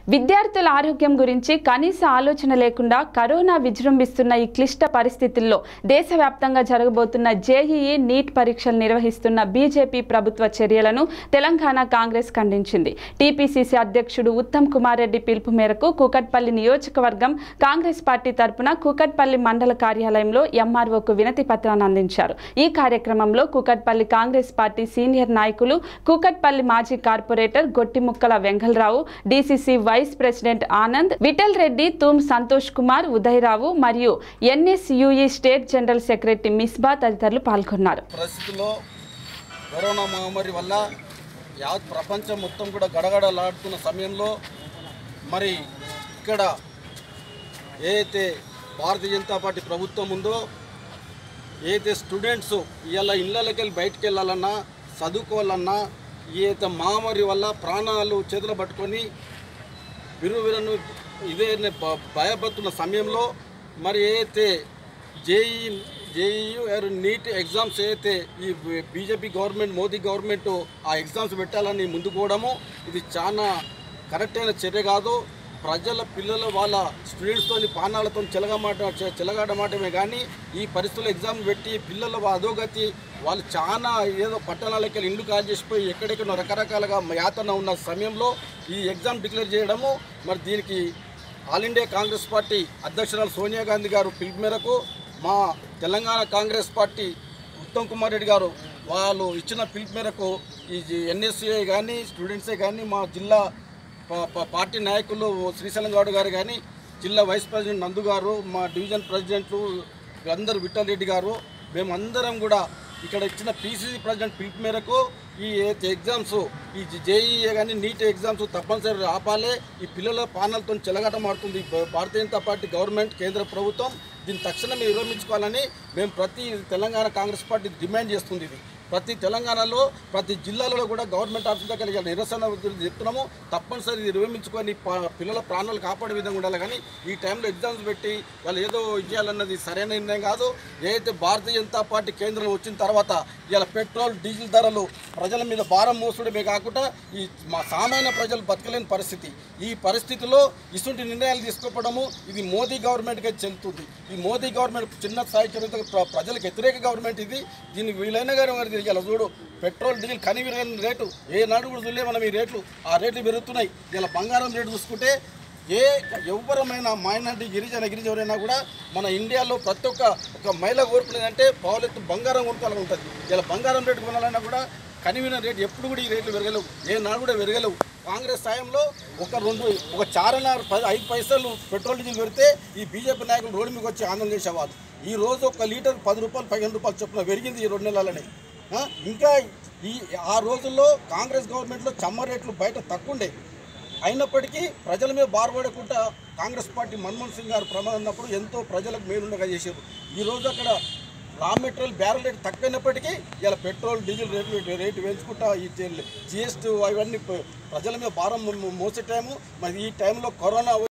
విద్యార్థుల ఆరోగ్యం గురించి కనీస ఆలోచన లేకుండా కరోనా విజృంభిస్తున్న ఈ క్లిష్ట పరిస్థితుల్లో దేశవ్యాప్తంగా జరగబోతున్న జేఈఈ నీట్ పరీక్షలు నిర్వహిస్తున్న బీజేపీ ప్రభుత్వ చర్యలను తెలంగాణ కాంగ్రెస్ ఖండించింది టీపీసీసీ అధ్యక్షుడు ఉత్తమ్ కుమార్ రెడ్డి పిలుపు మేరకు కూకట్పల్లి నియోజకవర్గం కాంగ్రెస్ పార్టీ తరపున కూకట్పల్లి మండల కార్యాలయంలో ఎంఆర్ఓకు వినతి పత్రాన్ని అందించారు ఈ కార్యక్రమంలో కూకట్పల్లి కాంగ్రెస్ పార్టీ సీనియర్ నాయకులు కూకట్పల్లి మాజీ corporator Gottimukkala Vengalarao DCC vice president Anand Vittal Reddy Thoom Santosh Kumar Udayarao మరియు NSUI state general secretary Misba తదితరులు పాల్గొన్నారు పరిస్థితుల్లో కరోనా మహమ్మారి వల్ల యావత్ ప్రపంచం మొత్తం కూడా గడగడలాడుతున్న సమయంలో మరి ఇక్కడ ఏదైతే భారతీయ జనతా పార్టీ ప్రభుత్వం ఉందో ఏదైతే స్టూడెంట్స్ ఇవాళ ఇళ్ళకి వెళ్ళి బయటికి వెళ్ళాలన్నా చదువుకోవాలన్నా ఏదైతే మహమ్మారి వల్ల ప్రాణాలు చేతులు పట్టుకొని విరువిరను ఇదే భ- భయపడుతున్న సమయంలో మరి ఏదైతే జేఈ జేఈయు నీట్ ఎగ్జామ్స్ ఏదైతే ఈ బీజేపీ గవర్నమెంట్ మోదీ గవర్నమెంట్ ఆ ఎగ్జామ్స్ పెట్టాలని ముందుకు పోవడము ఇది చాలా కరెక్ట్ అయిన చర్య కాదు ప్రజల పిల్లల వాళ్ళ స్టూడెంట్స్తో పానాలతో చెలగమాట చెలగాడమాటమే కానీ ఈ పరిస్థితుల్లో ఎగ్జామ్ పెట్టి పిల్లల అధోగతి వాళ్ళు చాలా ఏదో పట్టణాలకి వెళ్ళి ఇండ్లు కాల్ చేసిపోయి ఎక్కడెక్కడో రకరకాలుగా యాతన ఉన్న సమయంలో ఈ ఎగ్జామ్ డిక్లేర్ చేయడము మరి దీనికి ఆల్ ఇండియా కాంగ్రెస్ పార్టీ అధ్యక్షురాలు సోనియా గాంధీ గారు పిలుపు మేరకు మా తెలంగాణ కాంగ్రెస్ పార్టీ ఉత్తమ్ కుమార్ రెడ్డి గారు వాళ్ళు ఇచ్చిన పిలుపు మేరకు ఈ ఎన్ఎస్సీఐ కానీ స్టూడెంట్సే కానీ మా జిల్లా ప- ప- పార్టీ నాయకులు శ్రీశైలం గౌడ్ గారు కానీ జిల్లా వైస్ ప్రెసిడెంట్ నందు గారు మా డివిజన్ ప్రెసిడెంట్లు అందరూ విఠల్ రెడ్డి గారు మేమందరం కూడా ఇక్కడ ఇచ్చిన పీసీసీ ప్రెసిడెంట్ పిలుపు మేరకు ఈ ఎగ్జామ్స్ ఈ జేఈఏ కానీ నీట్ ఎగ్జామ్స్ తప్పనిసరి ఆపాలి ఈ పిల్లల పానాలతో చెలగాటమాడుతుంది ఈ భారతీయ జనతా పార్టీ గవర్నమెంట్ కేంద్ర ప్రభుత్వం దీన్ని తక్షణమే విరమించుకోవాలని మేము ప్రతి తెలంగాణ కాంగ్రెస్ పార్టీ డిమాండ్ చేస్తుంది ఇది ప్రతి తెలంగాణలో ప్రతి జిల్లాలలో కూడా గవర్నమెంట్ ఆఫీస్ దగ్గర ఇలా నిరసన ఉద్యమం చెప్తున్నాము తప్పనిసరి ఇది నిర్వహించుకొని ప- పిల్లల ప్రాణాలు కాపాడే విధంగా ఉండాలి కానీ ఈ టైంలో ఎగ్జామ్స్ పెట్టి వాళ్ళు ఏదో ఇవ్వాలన్నది సరైన నిర్ణయం కాదు ఏదైతే భారతీయ జనతా పార్టీ కేంద్రంలో వచ్చిన తర్వాత ఇలా పెట్రోల్ డీజిల్ ధరలు ప్రజల మీద భారం మోసడమే కాకుండా ఈ మా సామాన్య ప్రజలు బతకలేని పరిస్థితి ఈ పరిస్థితిలో ఇటువంటి నిర్ణయాలు తీసుకోవడము ఇది మోదీ గవర్నమెంట్కే చెందుతుంది ఈ మోదీ గవర్నమెంట్ చిన్న స్థాయి చరిత్ర ప్ర- ప్రజలకు వ్యతిరేక గవర్నమెంట్ ఇది దీన్ని వీలైన గారు మరి ఇలా చూడు పెట్రోల్ డీజిల్ కని విరగని రేటు ఏ నాడు కూడా చూడలే మనం ఈ రేట్లు ఆ రేట్లు పెరుగుతున్నాయి ఇలా బంగారం రేటు చూసుకుంటే ఏ ఎవరమైనా మైనార్టీ గిరిజన గిరిజన ఎవరైనా కూడా మన ఇండియాలో ప్రతి ఒక్క ఒక మహిళ కోరుకునేదంటే పావులెత్తు బంగారం కొనుక్కోవాలని ఉంటుంది ఇలా బంగారం రేటు కొనాలన్నా కూడా కనివిన రేటు ఎప్పుడు కూడా ఈ రేట్లు పెరగలేవు ఏ నాడు కూడా పెరగలేవు కాంగ్రెస్ సాయంలో ఒక రెండు ఒక చారన్నర పది ఐదు పైసలు పెట్రోల్ డీజిల్ పెడితే ఈ బీజేపీ నాయకులు రోడ్డు మీకు వచ్చి ఆందోళన చేసేవాళ్ళు ఈ రోజు ఒక లీటర్ పది రూపాయలు పదిహేను రూపాయలు చొప్పున పెరిగింది ఈ రెండు నెలలనే ఆ, ఇంకా ఈ ఆ రోజుల్లో కాంగ్రెస్ గవర్నమెంట్లో చమ్మ రేట్లు బయట తక్కువ ఉండే అయినప్పటికీ ప్రజల మీద బారపడకుండా కాంగ్రెస్ పార్టీ మన్మోహన్ సింగ్ గారు ప్రమాదం ఉన్నప్పుడు ఎంతో ప్రజలకు మేలుండగా చేశారు ఈ రోజు అక్కడ రా మెటీరియల్ బ్యారెల్ రేట్ తక్కువైనప్పటికీ ఇలా పెట్రోల్ డీజిల్ రేట్లు రేటు పెంచుకుంటా ఈ జిఎస్టీ అవన్నీ ప్రజల మీద భారం మో- మోసే టైము మరి ఈ టైంలో కరోనా